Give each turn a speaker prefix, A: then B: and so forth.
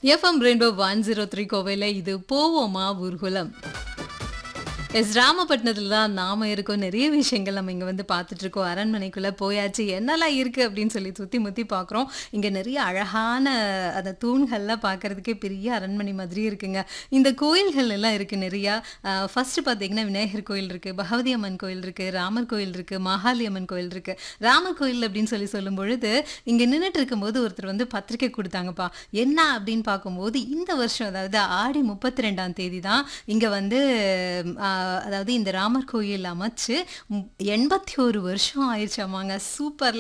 A: FM rainbow one zero three கோவையில் இது போவோமா ஊர்குலம் எஸ் ராமபட்டினத்தில் தான் நாம இருக்கோம் நிறைய விஷயங்கள் நம்ம இங்கே வந்து பார்த்துட்டு இருக்கோம் அரண்மனைக்குள்ளே போயாச்சு என்னெல்லாம் இருக்குது அப்படின்னு சொல்லி சுற்றி முற்றி பார்க்குறோம் இங்கே நிறைய அழகான அந்த தூண்கள்லாம் பார்க்கறதுக்கே பெரிய அரண்மனை மாதிரி இருக்குங்க இந்த கோயில்கள் எல்லாம் இருக்குது நிறையா ஃபஸ்ட்டு பார்த்தீங்கன்னா விநாயகர் கோயில் இருக்குது பகவதி அம்மன் கோயில் இருக்குது ராமர் கோயில் இருக்குது மாகாளி அம்மன் கோயில் இருக்குது ராமர் கோயில் அப்படின்னு சொல்லி சொல்லும் பொழுது இங்கே நின்றுட்டு இருக்கும்போது ஒருத்தர் வந்து பத்திரிக்கை கொடுத்தாங்கப்பா என்ன அப்படின்னு பார்க்கும்போது இந்த வருஷம் அதாவது ஆடி முப்பத்தி ரெண்டாம் தேதி தான் இங்கே வந்து ஆஹ், அதாவது இந்த ராமர் கோயில் அமைச்சு எண்பத்தி ஒரு வருஷம் ஆயிடுச்சாமாங்க சூப்பர்